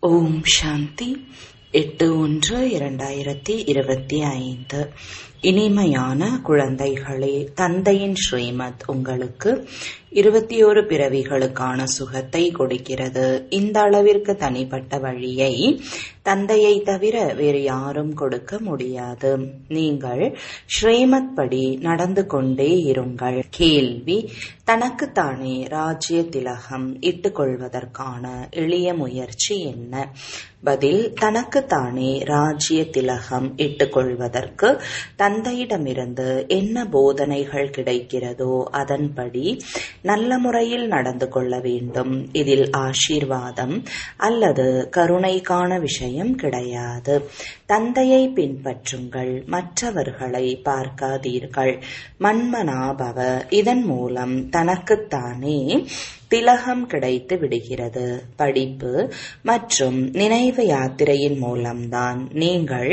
ஓம் சாந்தி எட்டு ஒன்று இரண்டாயிரத்தி இருபத்தி ஐந்து இனிமையான குழந்தைகளே தந்தையின் ஸ்ரீமத் உங்களுக்கு இருபத்தி ஒரு பிறவிகளுக்கான சுகத்தை கொடுக்கிறது இந்த அளவிற்கு தனிப்பட்ட வழியை தந்தையை தவிர வேறு யாரும் கொடுக்க முடியாது நீங்கள் ஸ்ரீமத் படி நடந்து கொண்டே இருங்கள் கேள்வி தனக்குத்தானே ராஜ்ய திலகம் இட்டுக் கொள்வதற்கான எளிய முயற்சி என்ன பதில் தனக்குத்தானே ராஜ்ய திலகம் இட்டுக் கொள்வதற்கு தந்தையிடமிருந்து என்ன போதனைகள் கிடைக்கிறதோ அதன்படி நல்ல முறையில் நடந்து கொள்ள வேண்டும் இதில் ஆசீர்வாதம் அல்லது கருணைக்கான விஷயம் கிடையாது தந்தையை பின்பற்றுங்கள் மற்றவர்களை பார்க்காதீர்கள் மன்மனாபவ இதன் மூலம் தனக்குத்தானே திலகம் கிடைத்து விடுகிறது படிப்பு மற்றும் நினைவு யாத்திரையின் மூலம்தான் நீங்கள்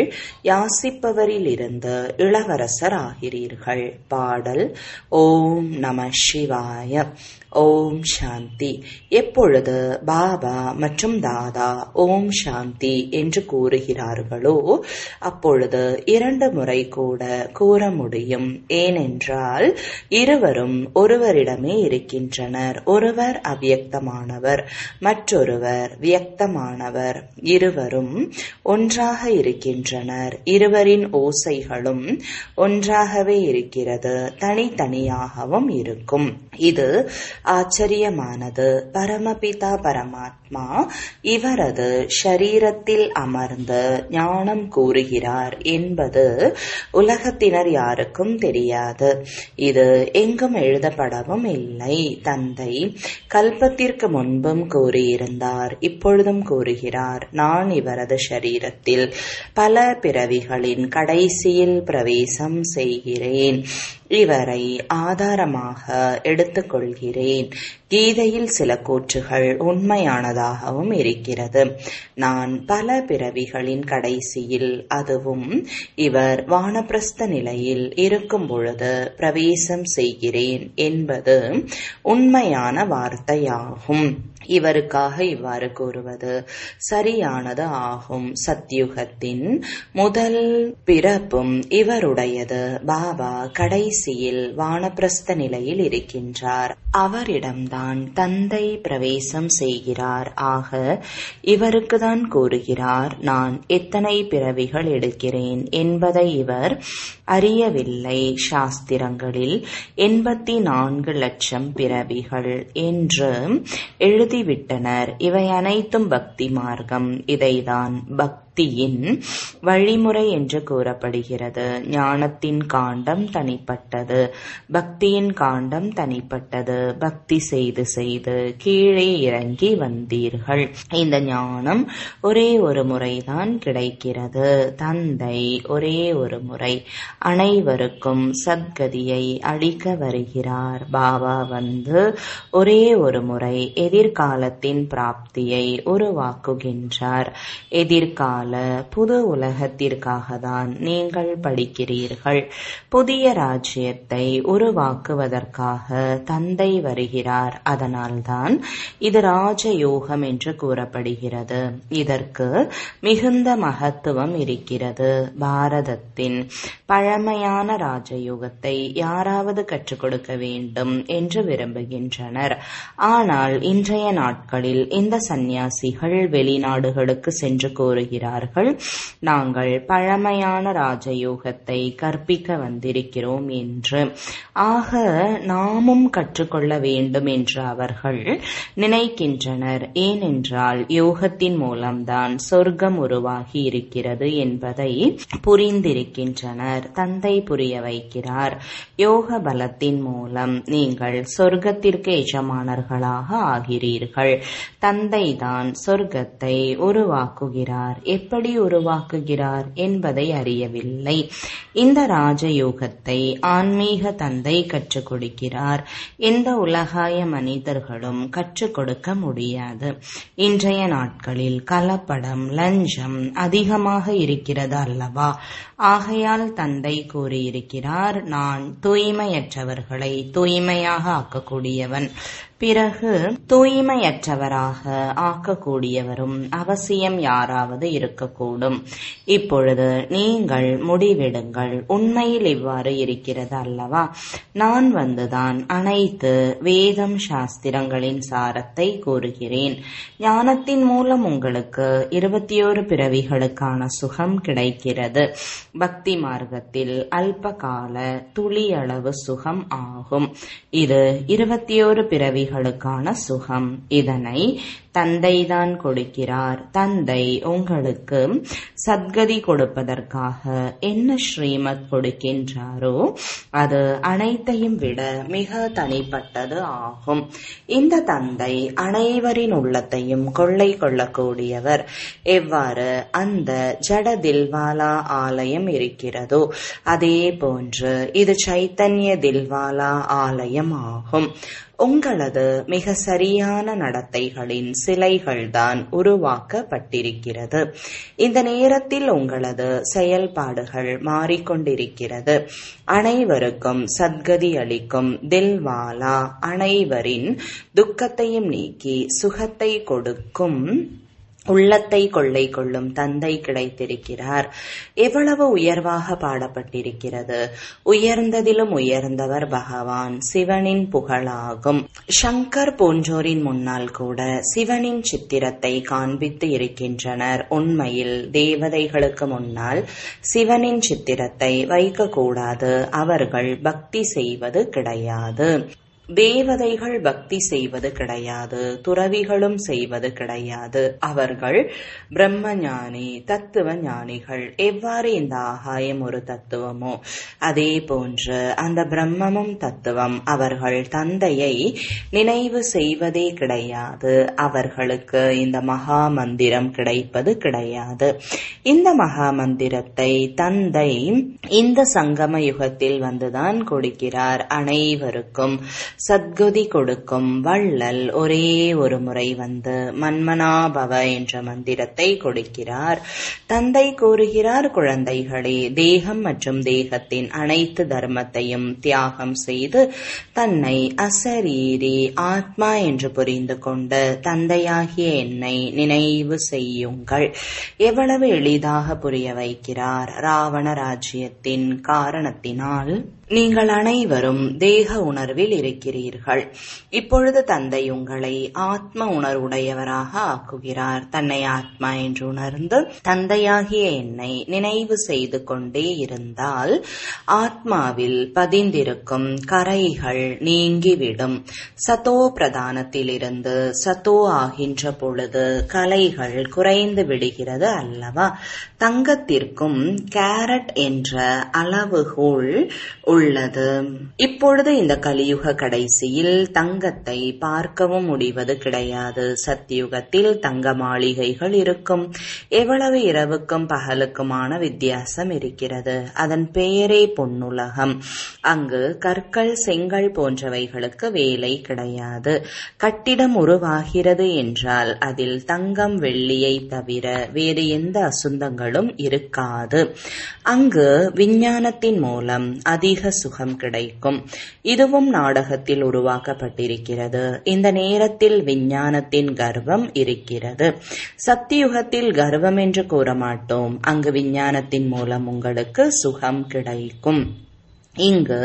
யாசிப்பவரிலிருந்து இளவரசர் ஆகிறீர்கள் பாடல் ஓம் நம சிவாய ஓம் சாந்தி எப்பொழுது பாபா மற்றும் தாதா ஓம் சாந்தி என்று கூறுகிறார்களோ அப்பொழுது இரண்டு முறை கூட கூற முடியும் ஏனென்றால் இருவரும் ஒருவரிடமே இருக்கின்றனர் ஒருவர் அவ்யக்தமானவர் மற்றொருவர் வியக்தமானவர் இருவரும் ஒன்றாக இருக்கின்றனர் இருவரின் ஓசைகளும் ஒன்றாகவே இருக்கிறது தனித்தனியாகவும் இருக்கும் இது ஆச்சரியமானது பரமபிதா பரமாத்மா இவரது ஷரீரத்தில் அமர்ந்து ஞானம் கூறுகிறார் என்பது உலகத்தினர் யாருக்கும் தெரியாது இது எங்கும் எழுதப்படவும் இல்லை தந்தை கல்பத்திற்கு முன்பும் கூறியிருந்தார் இப்பொழுதும் கூறுகிறார் நான் இவரது ஷரீரத்தில் பல பிறவிகளின் கடைசியில் பிரவேசம் செய்கிறேன் இவரை ஆதாரமாக எடுத்துக்கொள்கிறேன் கீதையில் சில கூற்றுகள் உண்மையானதாகவும் இருக்கிறது நான் பல பிறவிகளின் கடைசியில் அதுவும் இவர் வானப்பிரஸ்த நிலையில் இருக்கும் பொழுது பிரவேசம் செய்கிறேன் என்பது உண்மையான வார்த்தையாகும் இவருக்காக இவ்வாறு கூறுவது சரியானது ஆகும் சத்யுகத்தின் முதல் பிறப்பும் இவருடையது பாபா கடைசியில் வானப்பிரஸ்த நிலையில் இருக்கின்றார் அவரிடம்தான் தந்தை பிரவேசம் செய்கிறார் ஆக இவருக்கு தான் கூறுகிறார் நான் எத்தனை பிறவிகள் எடுக்கிறேன் என்பதை இவர் அறியவில்லை சாஸ்திரங்களில் எண்பத்தி நான்கு லட்சம் பிறவிகள் என்று எழுதிவிட்டனர் இவை அனைத்தும் பக்தி மார்க்கம் இதைதான் பக்தி பக்தியின் வழிமுறை என்று கூறப்படுகிறது ஞானத்தின் காண்டம் தனிப்பட்டது பக்தியின் காண்டம் தனிப்பட்டது பக்தி செய்து செய்து கீழே இறங்கி வந்தீர்கள் இந்த ஞானம் ஒரே ஒரு முறைதான் கிடைக்கிறது தந்தை ஒரே ஒரு முறை அனைவருக்கும் சத்கதியை அளிக்க வருகிறார் பாபா வந்து ஒரே ஒரு முறை எதிர்காலத்தின் பிராப்தியை உருவாக்குகின்றார் எதிர்கால கால புது உலகத்திற்காக தான் நீங்கள் படிக்கிறீர்கள் புதிய ராஜ்யத்தை உருவாக்குவதற்காக தந்தை வருகிறார் அதனால்தான் இது ராஜயோகம் என்று கூறப்படுகிறது இதற்கு மிகுந்த மகத்துவம் இருக்கிறது பாரதத்தின் பழமையான ராஜயோகத்தை யாராவது கற்றுக் கொடுக்க வேண்டும் என்று விரும்புகின்றனர் ஆனால் இன்றைய நாட்களில் இந்த சந்நியாசிகள் வெளிநாடுகளுக்கு சென்று கூறுகிறார் இருக்கிறார்கள் நாங்கள் பழமையான ராஜயோகத்தை கற்பிக்க வந்திருக்கிறோம் என்று ஆக நாமும் கற்றுக்கொள்ள வேண்டும் என்று அவர்கள் நினைக்கின்றனர் ஏனென்றால் யோகத்தின் மூலம்தான் சொர்க்கம் உருவாகி இருக்கிறது என்பதை புரிந்திருக்கின்றனர் தந்தை புரிய வைக்கிறார் யோக பலத்தின் மூலம் நீங்கள் சொர்க்கத்திற்கு எஜமானர்களாக ஆகிறீர்கள் தந்தை தான் சொர்க்கத்தை உருவாக்குகிறார் எப்படி உருவாக்குகிறார் என்பதை அறியவில்லை இந்த ராஜயோகத்தை ஆன்மீக தந்தை கற்றுக் கொடுக்கிறார் எந்த உலகாய மனிதர்களும் கற்றுக் கொடுக்க முடியாது இன்றைய நாட்களில் கலப்படம் லஞ்சம் அதிகமாக இருக்கிறது அல்லவா ஆகையால் தந்தை கூறியிருக்கிறார் நான் தூய்மையற்றவர்களை தூய்மையாக ஆக்கக்கூடியவன் பிறகு தூய்மையற்றவராக ஆக்கக்கூடியவரும் அவசியம் யாராவது இருக்கக்கூடும் இப்பொழுது நீங்கள் முடிவெடுங்கள் உண்மையில் இவ்வாறு இருக்கிறது அல்லவா நான் வந்துதான் அனைத்து வேதம் சாஸ்திரங்களின் சாரத்தை கூறுகிறேன் ஞானத்தின் மூலம் உங்களுக்கு இருபத்தி ஓரு பிறவிகளுக்கான சுகம் கிடைக்கிறது பக்தி மார்க்கத்தில் அல்பகால துளியளவு சுகம் ஆகும் இது இருபத்தி ஓரு பிறவிகளுக்கான சுகம் இதனை தந்தைதான் கொடுக்கிறார் தந்தை உங்களுக்கு சத்கதி கொடுப்பதற்காக என்ன ஸ்ரீமத் கொடுக்கின்றாரோ அது அனைத்தையும் விட மிக தனிப்பட்டது ஆகும் இந்த தந்தை அனைவரின் உள்ளத்தையும் கொள்ளை கொள்ளக்கூடியவர் எவ்வாறு அந்த ஜட தில்வாலா ஆலயம் இருக்கிறதோ அதே போன்று இது சைத்தன்ய தில்வாலா ஆலயம் ஆகும் உங்களது மிக சரியான நடத்தைகளின் சிலைகள்தான் உருவாக்கப்பட்டிருக்கிறது இந்த நேரத்தில் உங்களது செயல்பாடுகள் மாறிக்கொண்டிருக்கிறது அனைவருக்கும் சத்கதி அளிக்கும் தில்வாலா அனைவரின் துக்கத்தையும் நீக்கி சுகத்தை கொடுக்கும் உள்ளத்தை கொள்ளை கொள்ளும் தந்தை கிடைத்திருக்கிறார் எவ்வளவு உயர்வாக பாடப்பட்டிருக்கிறது உயர்ந்ததிலும் உயர்ந்தவர் பகவான் சிவனின் புகழாகும் சங்கர் போன்றோரின் முன்னால் கூட சிவனின் சித்திரத்தை காண்பித்து இருக்கின்றனர் உண்மையில் தேவதைகளுக்கு முன்னால் சிவனின் சித்திரத்தை வைக்கக்கூடாது அவர்கள் பக்தி செய்வது கிடையாது தேவதைகள் பக்தி செய்வது கிடையாது துறவிகளும் செய்வது கிடையாது அவர்கள் பிரம்ம ஞானி தத்துவ ஞானிகள் எவ்வாறு இந்த ஆகாயம் ஒரு தத்துவமோ அதே போன்று அந்த பிரம்மமும் தத்துவம் அவர்கள் தந்தையை நினைவு செய்வதே கிடையாது அவர்களுக்கு இந்த மகா மந்திரம் கிடைப்பது கிடையாது இந்த மகா மந்திரத்தை தந்தை இந்த சங்கம யுகத்தில் வந்துதான் கொடுக்கிறார் அனைவருக்கும் சத்கதி கொடுக்கும் வள்ளல் ஒரே ஒரு முறை வந்து மன்மனாபவ என்ற மந்திரத்தை கொடுக்கிறார் தந்தை கூறுகிறார் குழந்தைகளே தேகம் மற்றும் தேகத்தின் அனைத்து தர்மத்தையும் தியாகம் செய்து தன்னை அசரீரி ஆத்மா என்று புரிந்து கொண்டு தந்தையாகிய என்னை நினைவு செய்யுங்கள் எவ்வளவு எளிதாக புரிய வைக்கிறார் ராவண ராஜ்யத்தின் காரணத்தினால் நீங்கள் அனைவரும் தேக உணர்வில் இருக்கிறீர்கள் இப்பொழுது தந்தை உங்களை ஆத்ம உணர்வுடையவராக ஆக்குகிறார் தன்னை ஆத்மா என்று உணர்ந்து தந்தையாகிய என்னை நினைவு செய்து கொண்டே இருந்தால் ஆத்மாவில் பதிந்திருக்கும் கரைகள் நீங்கிவிடும் சதோ பிரதானத்திலிருந்து சதோ ஆகின்ற பொழுது கலைகள் குறைந்து விடுகிறது அல்லவா தங்கத்திற்கும் கேரட் என்ற அளவுகோல் உள்ளது இப்பொழுது இந்த கலியுக கடைசியில் தங்கத்தை பார்க்கவும் முடிவது கிடையாது சத்தியுகத்தில் தங்க மாளிகைகள் இருக்கும் எவ்வளவு இரவுக்கும் பகலுக்குமான வித்தியாசம் இருக்கிறது அதன் பெயரே பொன்னுலகம் அங்கு கற்கள் செங்கல் போன்றவைகளுக்கு வேலை கிடையாது கட்டிடம் உருவாகிறது என்றால் அதில் தங்கம் வெள்ளியை தவிர வேறு எந்த அசுந்தங்களும் இருக்காது அங்கு விஞ்ஞானத்தின் மூலம் அதிக சுகம் கிடைக்கும் இதுவும் நாடகத்தில் உருவாக்கப்பட்டிருக்கிறது இந்த நேரத்தில் விஞ்ஞானத்தின் கர்வம் இருக்கிறது சத்தியுகத்தில் கர்வம் என்று கூற மாட்டோம் அங்கு விஞ்ஞானத்தின் மூலம் உங்களுக்கு சுகம் கிடைக்கும் இங்கு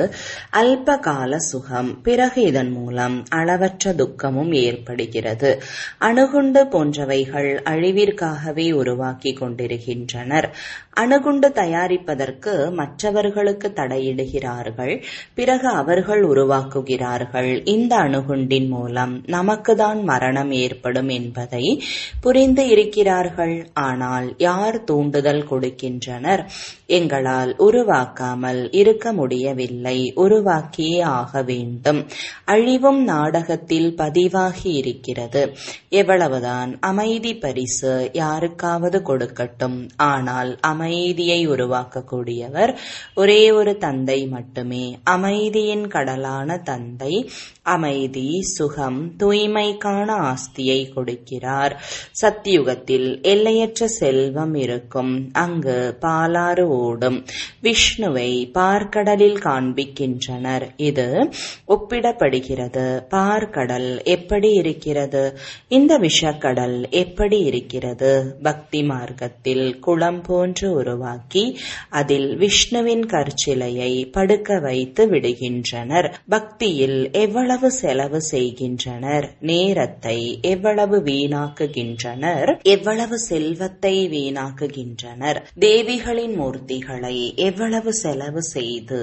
அல்பகால சுகம் பிறகு இதன் மூலம் அளவற்ற துக்கமும் ஏற்படுகிறது அணுகுண்டு போன்றவைகள் அழிவிற்காகவே உருவாக்கி கொண்டிருக்கின்றனர் அணுகுண்டு தயாரிப்பதற்கு மற்றவர்களுக்கு தடையிடுகிறார்கள் பிறகு அவர்கள் உருவாக்குகிறார்கள் இந்த அணுகுண்டின் மூலம் நமக்குதான் மரணம் ஏற்படும் என்பதை புரிந்து இருக்கிறார்கள் ஆனால் யார் தூண்டுதல் கொடுக்கின்றனர் எங்களால் உருவாக்காமல் இருக்க முடியவில்லை உருவாக்கியே ஆக வேண்டும் அழிவும் நாடகத்தில் பதிவாகி இருக்கிறது எவ்வளவுதான் அமைதி பரிசு யாருக்காவது கொடுக்கட்டும் ஆனால் அமைதி அமைதியை உருவாக்கக்கூடியவர் ஒரே ஒரு தந்தை மட்டுமே அமைதியின் கடலான தந்தை அமைதி சுகம் தூய்மைக்கான ஆஸ்தியை கொடுக்கிறார் சத்தியுகத்தில் எல்லையற்ற செல்வம் இருக்கும் அங்கு பாலாறு ஓடும் விஷ்ணுவை பார்க்கடலில் காண்பிக்கின்றனர் இது ஒப்பிடப்படுகிறது பார்க்கடல் எப்படி இருக்கிறது இந்த விஷக்கடல் எப்படி இருக்கிறது பக்தி மார்க்கத்தில் குளம் போன்று உருவாக்கி அதில் விஷ்ணுவின் கற்சிலையை படுக்க வைத்து விடுகின்றனர் பக்தியில் எவ்வளவு செலவு செய்கின்றனர் நேரத்தை எவ்வளவு வீணாக்குகின்றனர் எவ்வளவு செல்வத்தை வீணாக்குகின்றனர் தேவிகளின் மூர்த்திகளை எவ்வளவு செலவு செய்து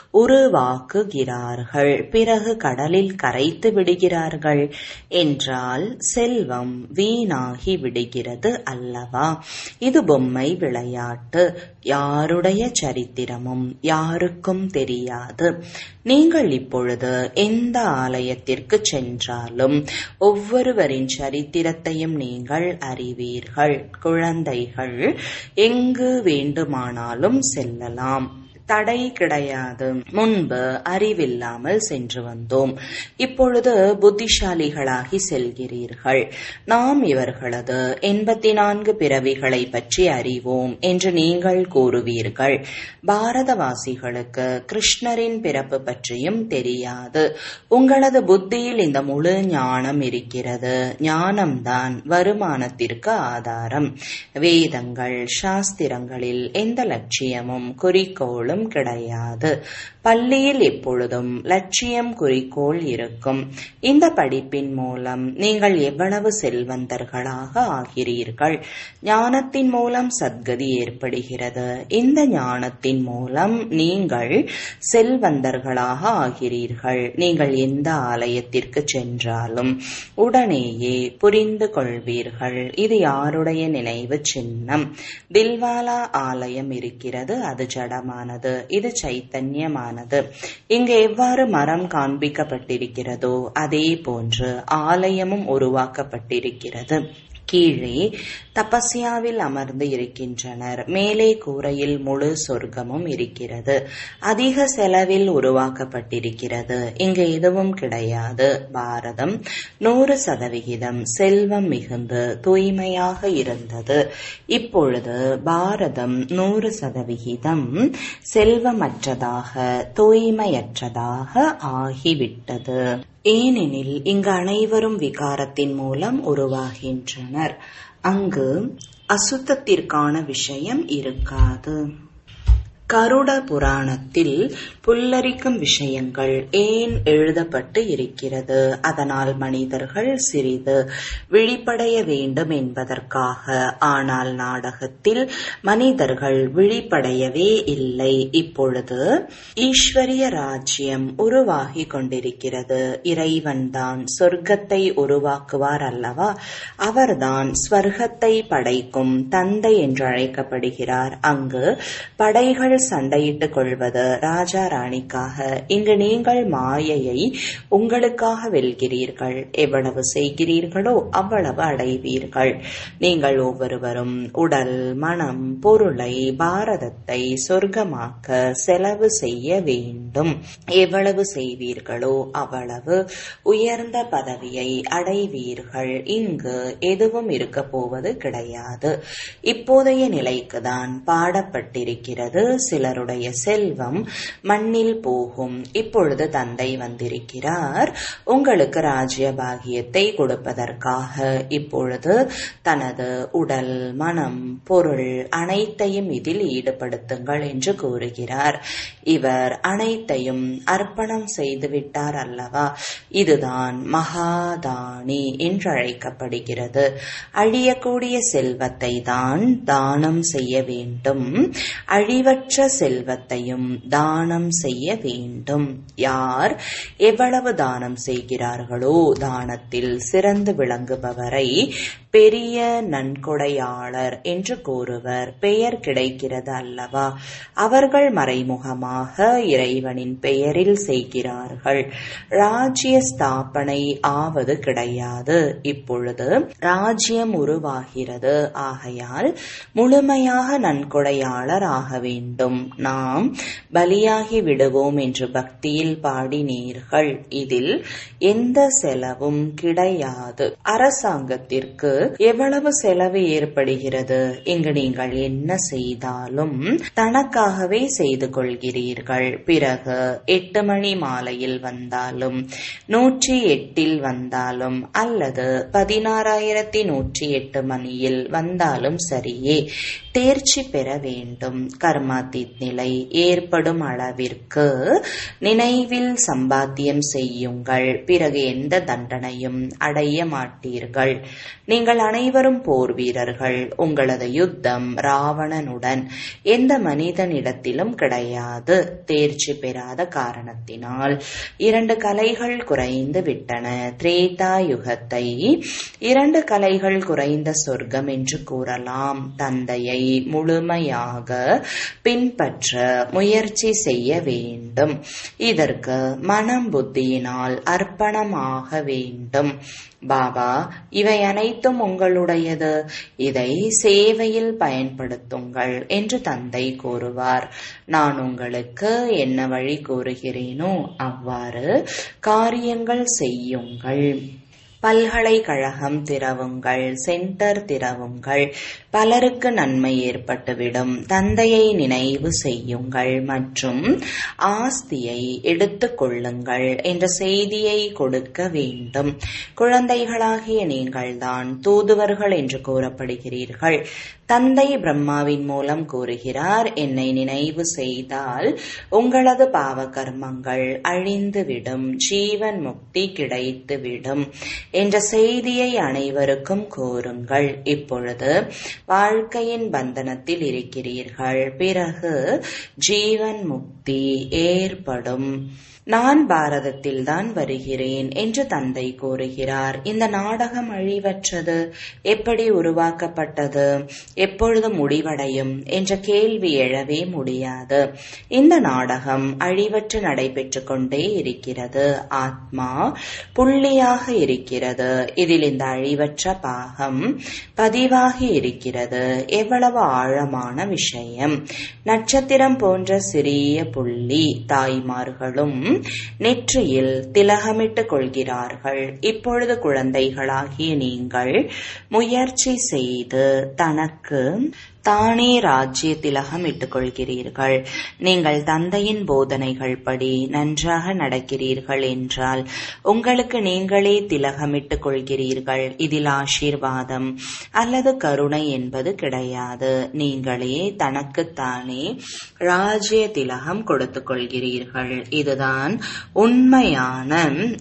உருவாக்குகிறார்கள் பிறகு கடலில் கரைத்து விடுகிறார்கள் என்றால் செல்வம் வீணாகி விடுகிறது அல்லவா இது பொம்மை விளையாட்டு யாருடைய சரித்திரமும் யாருக்கும் தெரியாது நீங்கள் இப்பொழுது எந்த ஆலயத்திற்கு சென்றாலும் ஒவ்வொருவரின் சரித்திரத்தையும் நீங்கள் அறிவீர்கள் குழந்தைகள் எங்கு வேண்டுமானாலும் செல்லலாம் தடை கிடையாது முன்பு அறிவில்லாமல் சென்று வந்தோம் இப்பொழுது புத்திசாலிகளாகி செல்கிறீர்கள் நாம் இவர்களது எண்பத்தி நான்கு பிறவிகளை பற்றி அறிவோம் என்று நீங்கள் கூறுவீர்கள் பாரதவாசிகளுக்கு கிருஷ்ணரின் பிறப்பு பற்றியும் தெரியாது உங்களது புத்தியில் இந்த முழு ஞானம் இருக்கிறது ஞானம்தான் வருமானத்திற்கு ஆதாரம் வேதங்கள் சாஸ்திரங்களில் எந்த லட்சியமும் குறிக்கோளும் ஒன்றும் கிடையாது பள்ளியில் எப்பொழுதும் லட்சியம் குறிக்கோள் இருக்கும் இந்த படிப்பின் மூலம் நீங்கள் எவ்வளவு செல்வந்தர்களாக ஆகிறீர்கள் ஞானத்தின் மூலம் சத்கதி ஏற்படுகிறது இந்த ஞானத்தின் மூலம் நீங்கள் செல்வந்தர்களாக ஆகிறீர்கள் நீங்கள் எந்த ஆலயத்திற்கு சென்றாலும் உடனேயே புரிந்து கொள்வீர்கள் இது யாருடைய நினைவு சின்னம் தில்வாலா ஆலயம் இருக்கிறது அது ஜடமானது இது சைத்தன்யமானது இங்கு எவ்வாறு மரம் காண்பிக்கப்பட்டிருக்கிறதோ அதே போன்று ஆலயமும் உருவாக்கப்பட்டிருக்கிறது கீழே தபஸ்யாவில் அமர்ந்து இருக்கின்றனர் மேலே கூரையில் முழு சொர்க்கமும் இருக்கிறது அதிக செலவில் உருவாக்கப்பட்டிருக்கிறது இங்கு எதுவும் கிடையாது பாரதம் நூறு சதவிகிதம் செல்வம் மிகுந்து தூய்மையாக இருந்தது இப்பொழுது பாரதம் நூறு சதவிகிதம் செல்வமற்றதாக தூய்மையற்றதாக ஆகிவிட்டது ஏனெனில் இங்கு அனைவரும் விகாரத்தின் மூலம் உருவாகின்றனர் அங்கு அசுத்தத்திற்கான விஷயம் இருக்காது கருட புராணத்தில் புல்லரிக்கும் விஷயங்கள் ஏன் எழுதப்பட்டு இருக்கிறது அதனால் மனிதர்கள் சிறிது விழிப்படைய வேண்டும் என்பதற்காக ஆனால் நாடகத்தில் மனிதர்கள் விழிப்படையவே இல்லை இப்பொழுது ஈஸ்வரிய ராஜ்யம் உருவாகி கொண்டிருக்கிறது இறைவன்தான் சொர்க்கத்தை உருவாக்குவார் அல்லவா அவர்தான் ஸ்வர்க்கத்தை படைக்கும் தந்தை என்று அழைக்கப்படுகிறார் அங்கு படைகள் சண்டையிட்டுக் கொள்வது ராஜா ராணிக்காக இங்கு நீங்கள் மாயையை உங்களுக்காக வெல்கிறீர்கள் எவ்வளவு செய்கிறீர்களோ அவ்வளவு அடைவீர்கள் நீங்கள் ஒவ்வொருவரும் உடல் மனம் பொருளை பாரதத்தை சொர்க்கமாக்க செலவு செய்ய வேண்டும் எவ்வளவு செய்வீர்களோ அவ்வளவு உயர்ந்த பதவியை அடைவீர்கள் இங்கு எதுவும் இருக்க போவது கிடையாது இப்போதைய நிலைக்குதான் பாடப்பட்டிருக்கிறது சிலருடைய செல்வம் மண்ணில் போகும் இப்பொழுது தந்தை வந்திருக்கிறார் உங்களுக்கு ராஜ்ய பாகியத்தை கொடுப்பதற்காக இப்பொழுது தனது உடல் மனம் பொருள் அனைத்தையும் இதில் ஈடுபடுத்துங்கள் என்று கூறுகிறார் இவர் அனைத்தையும் அர்ப்பணம் செய்துவிட்டார் அல்லவா இதுதான் மகாதானி என்று அழைக்கப்படுகிறது அழியக்கூடிய செல்வத்தை தான் தானம் செய்ய வேண்டும் அழிவற்ற செல்வத்தையும் தானம் செய்ய வேண்டும் யார் எவ்வளவு தானம் செய்கிறார்களோ தானத்தில் சிறந்து விளங்குபவரை பெரிய நன்கொடையாளர் என்று கூறுவர் பெயர் கிடைக்கிறது அல்லவா அவர்கள் மறைமுகமாக இறைவனின் பெயரில் செய்கிறார்கள் ராஜ்ய ஸ்தாபனை ஆவது கிடையாது இப்பொழுது ராஜ்யம் உருவாகிறது ஆகையால் முழுமையாக நன்கொடையாளர் ஆக வேண்டும் நாம் பலியாகி விடுவோம் என்று பக்தியில் பாடினீர்கள் இதில் எந்த செலவும் கிடையாது அரசாங்கத்திற்கு எவ்வளவு செலவு ஏற்படுகிறது இங்கு நீங்கள் என்ன செய்தாலும் தனக்காகவே செய்து கொள்கிறீர்கள் பிறகு எட்டு மணி மாலையில் வந்தாலும் நூற்றி எட்டில் வந்தாலும் அல்லது பதினாறாயிரத்தி நூற்றி எட்டு மணியில் வந்தாலும் சரியே தேர்ச்சி பெற வேண்டும் கர்மாத்தீத் நிலை ஏற்படும் அளவிற்கு நினைவில் சம்பாத்தியம் செய்யுங்கள் பிறகு எந்த தண்டனையும் அடைய மாட்டீர்கள் நீங்கள் அனைவரும் போர் வீரர்கள் உங்களது யுத்தம் ராவணனுடன் எந்த மனிதனிடத்திலும் கிடையாது தேர்ச்சி பெறாத காரணத்தினால் இரண்டு கலைகள் குறைந்து விட்டன திரேதா யுகத்தை இரண்டு கலைகள் குறைந்த சொர்க்கம் என்று கூறலாம் தந்தையை முழுமையாக பின்பற்ற முயற்சி செய்ய வேண்டும் இதற்கு மனம் புத்தியினால் அர்ப்பணமாக வேண்டும் பாபா இவை அனைத்தும் உங்களுடையது இதை சேவையில் பயன்படுத்துங்கள் என்று தந்தை கூறுவார் நான் உங்களுக்கு என்ன வழி கூறுகிறேனோ அவ்வாறு காரியங்கள் செய்யுங்கள் பல்கலைக்கழகம் திறவுங்கள் சென்டர் திறவுங்கள் பலருக்கு நன்மை ஏற்பட்டுவிடும் தந்தையை நினைவு செய்யுங்கள் மற்றும் ஆஸ்தியை எடுத்துக் கொள்ளுங்கள் என்ற செய்தியை கொடுக்க வேண்டும் குழந்தைகளாகிய நீங்கள்தான் தூதுவர்கள் என்று கூறப்படுகிறீர்கள் தந்தை பிரம்மாவின் மூலம் கூறுகிறார் என்னை நினைவு செய்தால் உங்களது பாவ கர்மங்கள் அழிந்துவிடும் ஜீவன் முக்தி கிடைத்துவிடும் என்ற செய்தியை அனைவருக்கும் கூறுங்கள் இப்பொழுது வாழ்க்கையின் பந்தனத்தில் இருக்கிறீர்கள் பிறகு ஜீவன் முக்தி ஏற்படும் நான் பாரதத்தில் தான் வருகிறேன் என்று தந்தை கூறுகிறார் இந்த நாடகம் அழிவற்றது எப்படி உருவாக்கப்பட்டது எப்பொழுது முடிவடையும் என்ற கேள்வி எழவே முடியாது இந்த நாடகம் அழிவற்று நடைபெற்று கொண்டே இருக்கிறது ஆத்மா புள்ளியாக இருக்கிறது இதில் இந்த அழிவற்ற பாகம் பதிவாகி இருக்கிறது எவ்வளவு ஆழமான விஷயம் நட்சத்திரம் போன்ற சிறிய புள்ளி தாய்மார்களும் நெற்றியில் திலகமிட்டுக் கொள்கிறார்கள் இப்பொழுது குழந்தைகளாகிய நீங்கள் முயற்சி செய்து தனக்கு தானே ராஜ்ய திலகம் இட்டுக் கொள்கிறீர்கள் நீங்கள் தந்தையின் போதனைகள் படி நன்றாக நடக்கிறீர்கள் என்றால் உங்களுக்கு நீங்களே திலகமிட்டுக் கொள்கிறீர்கள் இதில் ஆசீர்வாதம் அல்லது கருணை என்பது கிடையாது நீங்களே தனக்குத்தானே ராஜ்ய திலகம் கொடுத்துக் கொள்கிறீர்கள் இதுதான் உண்மையான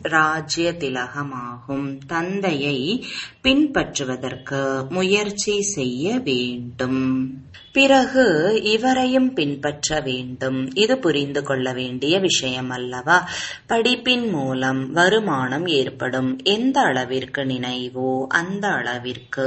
ராஜ்ய திலகமாகும் தந்தையை பின்பற்றுவதற்கு முயற்சி செய்ய வேண்டும் பிறகு இவரையும் பின்பற்ற வேண்டும் இது புரிந்து கொள்ள வேண்டிய விஷயம் அல்லவா படிப்பின் மூலம் வருமானம் ஏற்படும் எந்த அளவிற்கு நினைவோ அந்த அளவிற்கு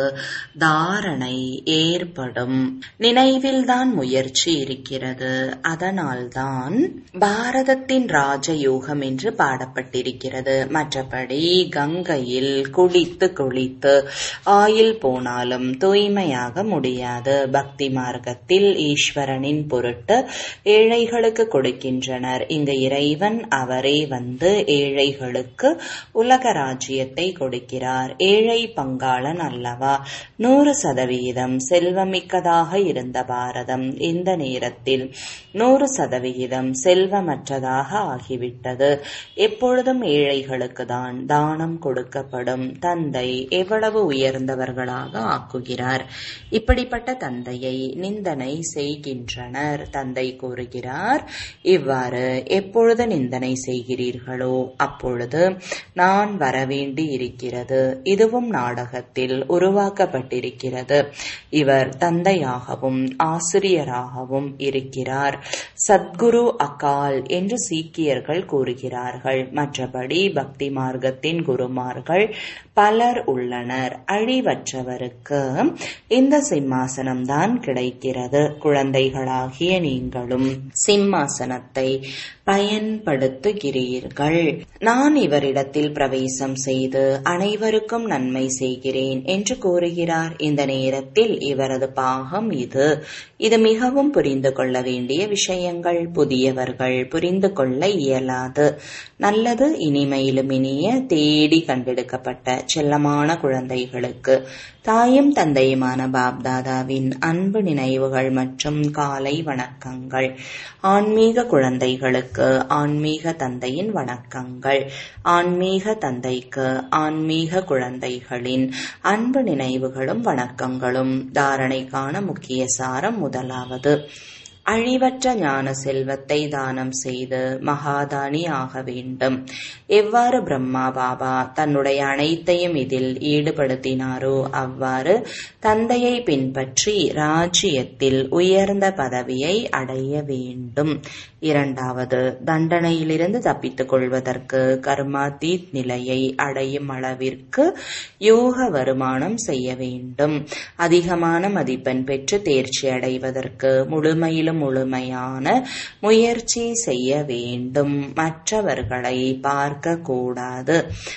தாரணை ஏற்படும் நினைவில்தான் முயற்சி இருக்கிறது அதனால்தான் பாரதத்தின் ராஜயோகம் என்று பாடப்பட்டிருக்கிறது மற்றபடி கங்கையில் குளித்து குளித்து ஆயில் போனாலும் தூய்மையாக முடியாது பக்தி மார்க்கத்தில் ஈஸ்வரனின் பொருட்டு ஏழைகளுக்கு கொடுக்கின்றனர் இந்த இறைவன் அவரே வந்து ஏழைகளுக்கு உலக ராஜ்யத்தை கொடுக்கிறார் ஏழை பங்காளன் அல்லவா நூறு சதவிகிதம் செல்வமிக்கதாக இருந்த பாரதம் இந்த நேரத்தில் நூறு சதவிகிதம் செல்வமற்றதாக ஆகிவிட்டது எப்பொழுதும் ஏழைகளுக்கு தான் தானம் கொடுக்கப்படும் தந்தை எவ்வளவு உயர்ந்தவர்களாக ஆக்குகிறார் இப்படிப்பட்ட தந்தையை நிந்தனை செய்கின்றனர் தந்தை கூறுகிறார் இவ்வாறு எப்பொழுது நிந்தனை செய்கிறீர்களோ அப்பொழுது நான் வரவேண்டி இருக்கிறது இதுவும் நாடகத்தில் உருவாக்கப்பட்டிருக்கிறது இவர் தந்தையாகவும் ஆசிரியராகவும் இருக்கிறார் சத்குரு அகால் என்று சீக்கியர்கள் கூறுகிறார்கள் மற்றபடி பக்தி மார்க்கத்தின் குருமார்கள் பலர் உள்ளனர் அழிவற்றவருக்கு இந்த சிம்மாசனம்தான் கிடைக்கிறது குழந்தைகளாகிய நீங்களும் சிம்மாசனத்தை பயன்படுத்துகிறீர்கள் நான் இவரிடத்தில் பிரவேசம் செய்து அனைவருக்கும் நன்மை செய்கிறேன் என்று கூறுகிறார் இந்த நேரத்தில் இவரது பாகம் இது இது மிகவும் புரிந்து கொள்ள வேண்டிய விஷயங்கள் புதியவர்கள் புரிந்து கொள்ள இயலாது நல்லது இனிமையிலும் இனிய தேடி கண்டெடுக்கப்பட்ட செல்லமான குழந்தைகளுக்கு தாயும் தந்தையுமான பாப்தாதாவின் அன்பு நினைவுகள் மற்றும் காலை வணக்கங்கள் ஆன்மீக குழந்தைகளுக்கு ஆன்மீக தந்தையின் வணக்கங்கள் ஆன்மீக தந்தைக்கு ஆன்மீக குழந்தைகளின் அன்பு நினைவுகளும் வணக்கங்களும் தாரணைக்கான முக்கிய சாரம் முதலாவது அழிவற்ற ஞான செல்வத்தை தானம் செய்து மகாதானி ஆக வேண்டும் எவ்வாறு பிரம்மா பாபா தன்னுடைய அனைத்தையும் இதில் ஈடுபடுத்தினாரோ அவ்வாறு தந்தையை பின்பற்றி ராஜ்யத்தில் உயர்ந்த பதவியை அடைய வேண்டும் இரண்டாவது தண்டனையிலிருந்து தப்பித்துக் கொள்வதற்கு கர்மாதீத் நிலையை அடையும் அளவிற்கு யோக வருமானம் செய்ய வேண்டும் அதிகமான மதிப்பெண் பெற்று தேர்ச்சி அடைவதற்கு முழுமையிலும் முழுமையான முயற்சி செய்ய வேண்டும் மற்றவர்களை பார்க்க கூடாது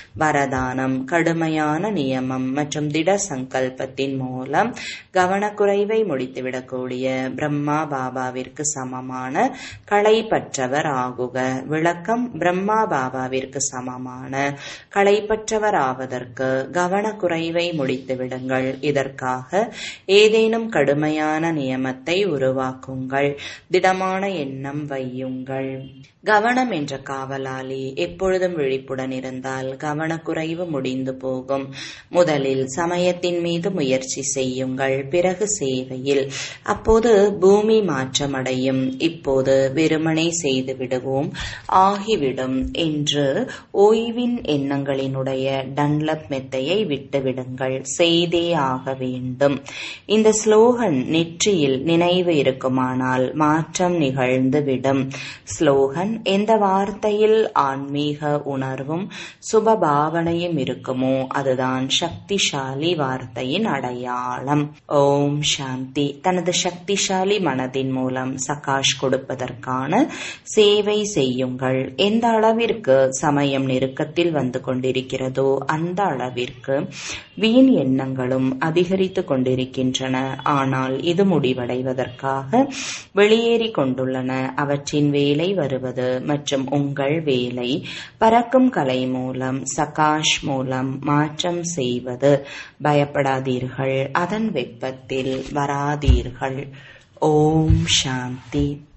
வரதானம் கடுமையான நியமம் மற்றும் திட சங்கல்பத்தின் மூலம் கவனக்குறைவை முடித்துவிடக்கூடிய பிரம்மா பாபாவிற்கு சமமான களைப்பற்றவர் ஆகுக விளக்கம் பிரம்மா பாபாவிற்கு சமமான களைப்பற்றவர் ஆவதற்கு கவனக்குறைவை முடித்து விடுங்கள் இதற்காக ஏதேனும் கடுமையான நியமத்தை உருவாக்குங்கள் திடமான எண்ணம் வையுங்கள் கவனம் என்ற காவலாளி எப்பொழுதும் விழிப்புடன் இருந்தால் கவனக்குறைவு முடிந்து போகும் முதலில் சமயத்தின் மீது முயற்சி செய்யுங்கள் பிறகு சேவையில் அப்போது பூமி மாற்றமடையும் இப்போது வெறுமனே செய்து விடுவோம் ஆகிவிடும் என்று ஓய்வின் எண்ணங்களினுடைய டன்லப் மெத்தையை விட்டுவிடுங்கள் செய்தே ஆக வேண்டும் இந்த ஸ்லோகன் நெற்றியில் நினைவு இருக்குமானால் மாற்றம் நிகழ்ந்துவிடும் ஸ்லோகன் எந்த வார்த்தையில் ஆன்மீக உணர்வும் சுபபாவனையும் இருக்குமோ அதுதான் சக்திசாலி வார்த்தையின் அடையாளம் ஓம் சாந்தி தனது சக்திசாலி மனதின் மூலம் சகாஷ் கொடுப்பதற்கான சேவை செய்யுங்கள் எந்த அளவிற்கு சமயம் நெருக்கத்தில் வந்து கொண்டிருக்கிறதோ அந்த அளவிற்கு வீண் எண்ணங்களும் அதிகரித்து கொண்டிருக்கின்றன ஆனால் இது முடிவடைவதற்காக வெளியேறி கொண்டுள்ளன அவற்றின் வேலை வருவது மற்றும் உங்கள் வேலை பறக்கும் கலை மூலம் சகாஷ் மூலம் மாற்றம் செய்வது பயப்படாதீர்கள் அதன் வெப்பத்தில் வராதீர்கள் ஓம் சாந்தி